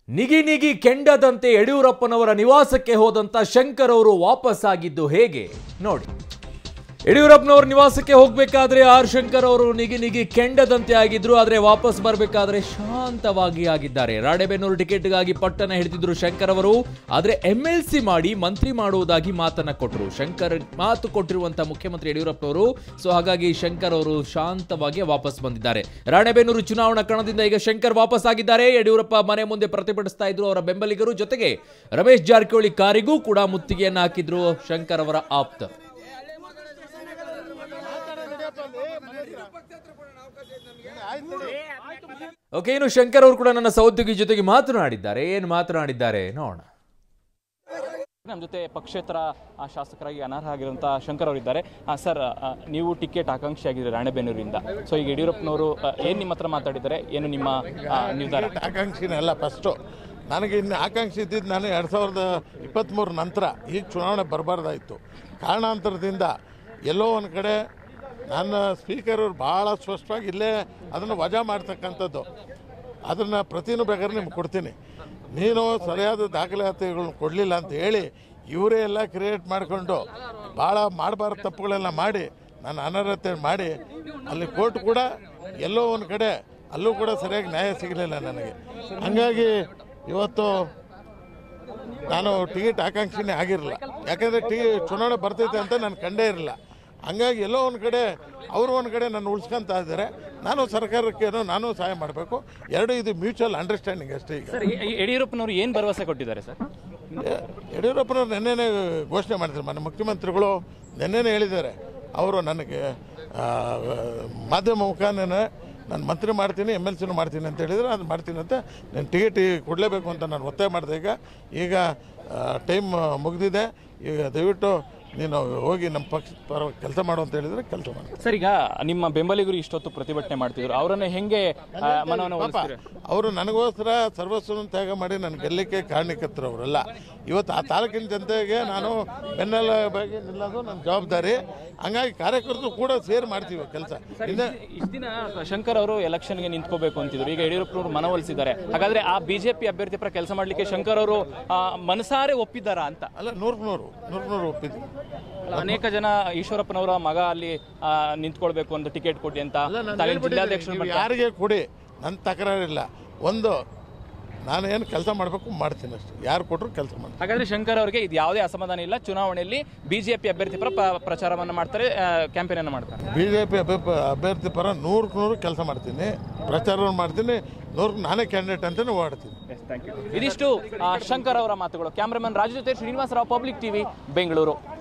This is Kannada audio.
ನಿಗಿ ನಿಗಿ ಕೆಂಡದಂತೆ ಯಡಿಯೂರಪ್ಪನವರ ನಿವಾಸಕ್ಕೆ ಹೋದಂತ ಶಂಕರ್ ಅವರು ವಾಪಸ್ಸಾಗಿದ್ದು ಹೇಗೆ ನೋಡಿ ಯಡಿಯೂರಪ್ಪನವ್ರ ನಿವಾಸಕ್ಕೆ ಹೋಗ್ಬೇಕಾದ್ರೆ ಆರ್ ಶಂಕರ್ ಅವರು ನಿಗಿ ನಿಗಿ ಕೆಂಡದಂತೆ ಆಗಿದ್ರು ಆದ್ರೆ ವಾಪಸ್ ಬರಬೇಕಾದ್ರೆ ಶಾಂತವಾಗಿ ಆಗಿದ್ದಾರೆ ರಾಣೆಬೆನ್ನೂರು ಟಿಕೆಟ್ಗಾಗಿ ಪಟ್ಟಣ ಹಿಡಿದಿದ್ರು ಶಂಕರ್ ಅವರು ಆದ್ರೆ ಎಂ ಎಲ್ ಸಿ ಮಾಡಿ ಮಂತ್ರಿ ಮಾಡುವುದಾಗಿ ಮಾತನ್ನ ಕೊಟ್ಟರು ಶಂಕರ್ ಮಾತು ಕೊಟ್ಟಿರುವಂತ ಮುಖ್ಯಮಂತ್ರಿ ಯಡಿಯೂರಪ್ಪನವರು ಸೊ ಹಾಗಾಗಿ ಶಂಕರ್ ಅವರು ಶಾಂತವಾಗಿ ವಾಪಸ್ ಬಂದಿದ್ದಾರೆ ರಾಣೆಬೆನ್ನೂರು ಚುನಾವಣಾ ಕಣದಿಂದ ಈಗ ಶಂಕರ್ ವಾಪಸ್ ಆಗಿದ್ದಾರೆ ಯಡಿಯೂರಪ್ಪ ಮನೆ ಮುಂದೆ ಪ್ರತಿಭಟಿಸ್ತಾ ಇದ್ರು ಅವರ ಬೆಂಬಲಿಗರು ಜೊತೆಗೆ ರಮೇಶ್ ಜಾರಕಿಹೊಳಿ ಕಾರಿಗೂ ಕೂಡ ಮುತ್ತಿಗೆಯನ್ನ ಹಾಕಿದ್ರು ಶಂಕರ್ ಅವರ ಆಪ್ತರು ಓಕೆ ಇನ್ನು ಶಂಕರ್ ಅವರು ಕೂಡ ನನ್ನ ಸಹೋದ್ಯೋಗಿ ಜೊತೆಗೆ ಮಾತನಾಡಿದ್ದಾರೆ ಏನು ಮಾತನಾಡಿದ್ದಾರೆ ನೋಡೋಣ ನಮ್ಮ ಜೊತೆ ಪಕ್ಷೇತರ ಆ, ಶಾಸಕರಾಗಿ ಅನರ್ಹ ಆಗಿರುವಂತಹ ಶಂಕರ್ ಅವರಿದ್ದಾರೆ ಆ, ಸರ್ ಆ, ನೀವು ಟಿಕೆಟ್ ಆಕಾಂಕ್ಷಿ ಆಗಿದ್ದೀರಿ ರಾಣೆಬೆನ್ನೂರಿಂದ ಸೊ ಈಗ ಯಡಿಯೂರಪ್ಪನವರು ಆ, ಏನ್ ನಿಮ್ಮ ಹತ್ರ ಮಾತಾಡಿದ್ದಾರೆ ಏನು ನಿಮ್ಮ ಆ, ನಿರ್ಧಾರ ಆಕಾಂಕ್ಷಿನೇ ಅಲ್ಲ ಫಸ್ಟು ನನಗೆ ಇನ್ನು ಆಕಾಂಕ್ಷಿ ಇದ್ದಿದ್ದು ನಾನು ಎರಡು ಸಾವಿರದ ಇಪ್ಪತ್ತ್ಮೂರು ನಂತರ ಈಗ ಚುನಾವಣೆ ಬರಬಾರ್ದಾಯಿತು ಕಾರಣಾಂತರದಿಂದ ಎಲ್ಲೋ ಒಂದು ಕಡೆ ನನ್ನ ಸ್ಪೀಕರ್ ಅವ್ರು ಭಾಳ ಸ್ಪಷ್ಟವಾಗಿ ಇಲ್ಲೇ ಅದನ್ನು ವಜಾ ಮಾಡ್ತಕ್ಕಂಥದ್ದು ಅದನ್ನು ಪ್ರತಿನೂ ಬೇಕಾದ್ರೆ ನಿಮ್ಗೆ ಕೊಡ್ತೀನಿ ನೀನು ಸರಿಯಾದ ದಾಖಲಾತಿಗಳನ್ನ ಕೊಡಲಿಲ್ಲ ಅಂತ ಹೇಳಿ ಇವರೇ ಎಲ್ಲ ಕ್ರಿಯೇಟ್ ಮಾಡಿಕೊಂಡು ಭಾಳ ಮಾಡಬಾರ್ದು ತಪ್ಪುಗಳೆಲ್ಲ ಮಾಡಿ ನಾನು ಅನರ್ಹತೆ ಮಾಡಿ ಅಲ್ಲಿ ಕೋರ್ಟ್ ಕೂಡ ಎಲ್ಲೋ ಒಂದು ಕಡೆ ಅಲ್ಲೂ ಕೂಡ ಸರಿಯಾಗಿ ನ್ಯಾಯ ಸಿಗಲಿಲ್ಲ ನನಗೆ ಹಂಗಾಗಿ ಇವತ್ತು ನಾನು ಟಿಕೆಟ್ ಆಕಾಂಕ್ಷಿನೇ ಆಗಿರಲಿಲ್ಲ ಯಾಕಂದರೆ ಟಿ ಚುನಾವಣೆ ಬರ್ತೈತೆ ಅಂತ ನಾನು ಕಂಡೇ ಇರಲಿಲ್ಲ ಹಂಗಾಗಿ ಎಲ್ಲೋ ಒಂದು ಕಡೆ ಅವರು ಒಂದು ಕಡೆ ನಾನು ಉಳಿಸ್ಕೊಂತ ಇದ್ದಾರೆ ನಾನು ಸರ್ಕಾರಕ್ಕೇನೋ ನಾನು ಸಹಾಯ ಮಾಡಬೇಕು ಎರಡು ಇದು ಮ್ಯೂಚುವಲ್ ಅಂಡರ್ಸ್ಟ್ಯಾಂಡಿಂಗ್ ಅಷ್ಟೇ ಈಗ ಸರ್ ಯ- ಯಡಿಯೂರಪ್ಪನವರು ಏನ್ ಭರವಸೆ ಕೊಟ್ಟಿದ್ದಾರೆ ಸರ್ ಯ- ಯಡಿಯೂರಪ್ಪನವ್ರು ನಿನ್ನೆನೇ ಘೋಷಣೆ ಮಾಡಿದ್ದಾರೆ ಮನೆ ಮುಖ್ಯಮಂತ್ರಿಗಳು ನಿನ್ನೆನೇ ಹೇಳಿದ್ದಾರೆ ಅವರು ನನಗೆ ಆ, ಮಾಧ್ಯಮ ಮುಖಾಂತರ ನಾನು ಮಂತ್ರಿ ಮಾಡ್ತೀನಿ ಎಮ್ ಎಲ್ ಸಿನೂ ಮಾಡ್ತೀನಿ ಅಂತ ಹೇಳಿದರೆ ಅದು ಮಾಡ್ತೀನಿ ಅಂತ ನಾನು ಟಿಕೆಟ್ ಕೊಡಲೇಬೇಕು ಅಂತ ನಾನು ಒತ್ತಾಯ ಮಾಡಿದೆ ಈಗ ಈಗ ಟೈಮ್ ಮುಗಿದಿದೆ ಈಗ ದಯವಿಟ್ಟು ನೀನು ಹೋಗಿ ನಮ್ಮ ಪಕ್ಷ ಪರ ಕೆಲಸ ಮಾಡು ಅಂತ ಹೇಳಿದರೆ ಕೆಲಸ ಮಾಡಿ ಸರ್ ಈಗ ನಿಮ್ಮ ಬೆಂಬಲಿಗರು ಇಷ್ಟೊತ್ತು ಪ್ರತಿಭಟನೆ ಮಾಡ್ತಿದ್ರು ಅವರನ್ನ ಹೆಂಗೆ ಆ, ಮನವನ್ನ ಒಲಿಸ್ತೀರಿ ಅವರು ನನಗೋಸ್ಕರ ಸರ್ವಸ್ವವನ್ನು ತ್ಯಾಗ ಮಾಡಿ ನನ್ನ ಗೆಲ್ಲಕ್ಕೆ ಕಾರಣಕರ್ತರು ಅವರೆಲ್ಲ ಇವತ್ತು ಆ ತಾಲೂಕಿನ ಜನತೆಗೆ ನಾನು ಬೆನ್ನೆಲುಬಾಗಿ ನಿಲ್ಲೋದು ನನ್ನ ಜವಾಬ್ದಾರಿ ಹಂಗಾಗಿ ಕಾರ್ಯಕರ್ತರು ಕೂಡ ಸೇರಿ ಮಾಡ್ತೀವಿ ಕೆಲಸ ಇನ್ನು ಇಷ್ಟು ದಿನ ಶಂಕರ್ ಅವರು ಎಲೆಕ್ಷನ್ಗೆ ನಿಂತ್ಕೋಬೇಕು ಅಂತಿದ್ರು ಈಗ ಯಡಿಯೂರಪ್ಪನವರು ಮನವೊಲಿಸಿದ್ದಾರೆ ಹಾಗಾದ್ರೆ ಆ ಬಿಜೆಪಿ ಅಭ್ಯರ್ಥಿ ಪರ ಕೆಲಸ ಮಾಡ್ಲಿಕ್ಕೆ ಶಂಕರ್ ಅವರು ಆ, ಮನಸಾರೆ ಒಪ್ಪಿದ್ದಾರಾ ಅಂತ ಅಲ್ಲ ನೂರಕ್ಕೆ ನೂರು ನೂರಕ್ಕೆ ನೂರು ಒಪ್ಪಿದ್ವಿ ಅಲ್ಲ, ಅನೇಕ ಜನ ಈಶ್ವರಪ್ಪನವರ ಮಗ ಅಲ್ಲಿ ಆ, ನಿಂತ್ಕೊಳ್ಬೇಕು ಅಂತ ಟಿಕೆಟ್ ಕೊಡಿ ಅಂತ ತಾವೇನ್ ಜಿಲ್ಲಾಧ್ಯಕ್ಷರು ನೀವು ಯಾರಿಗೆ ಕೊಡಿ ನನ್ನ ತಕರಾರಿಲ್ಲ ಒಂದು ನಾನು ಏನು ಕೆಲಸ ಮಾಡಬೇಕು ಮಾಡ್ತೀನಿ ಅಷ್ಟೇ ಯಾರು ಕೊಟ್ಟರು ಕೆಲಸ ಮಾಡ್ತೀನಿ ಹಾಗಾದ್ರೆ ಶಂಕರ್ ಅವರಿಗೆ ಇದು ಯಾವುದೇ ಅಸಮಾಧಾನ ಇಲ್ಲ ಚುನಾವಣೆಯಲ್ಲಿ ಬಿಜೆಪಿ ಅಭ್ಯರ್ಥಿ ಪರ ಪ- ಪ್ರಚಾರವನ್ನ ಮಾಡ್ತಾರೆ ಕ್ಯಾಂಪೇನ್ ಅನ್ನ ಮಾಡ್ತಾರೆ ಬಿ ಜೆ ಪಿ ಅಭ್ಯರ್ಥಿ ಪರ ನೂರಕ್ಕೆ ನೂರು ಕೆಲಸ ಮಾಡ್ತೀನಿ ಪ್ರಚಾರ ಮಾಡ್ತೀನಿ ನೂರಕ್ಕೆ ನಾನೇ ಕ್ಯಾಂಡಿಡೇಟ್ ಅಂತಲೇ ಓಡ್ತೀನಿ ಇದಿಷ್ಟು ಆ, ಶಂಕರ್ ಅವರ ಮಾತುಗಳು ಕ್ಯಾಮ್ರಾಮನ್ ರಾಜು ಜೊತೆ ಶ್ರೀನಿವಾಸರಾವ್ ಪಬ್ಲಿಕ್ ಟಿವಿ ಬೆಂಗಳೂರು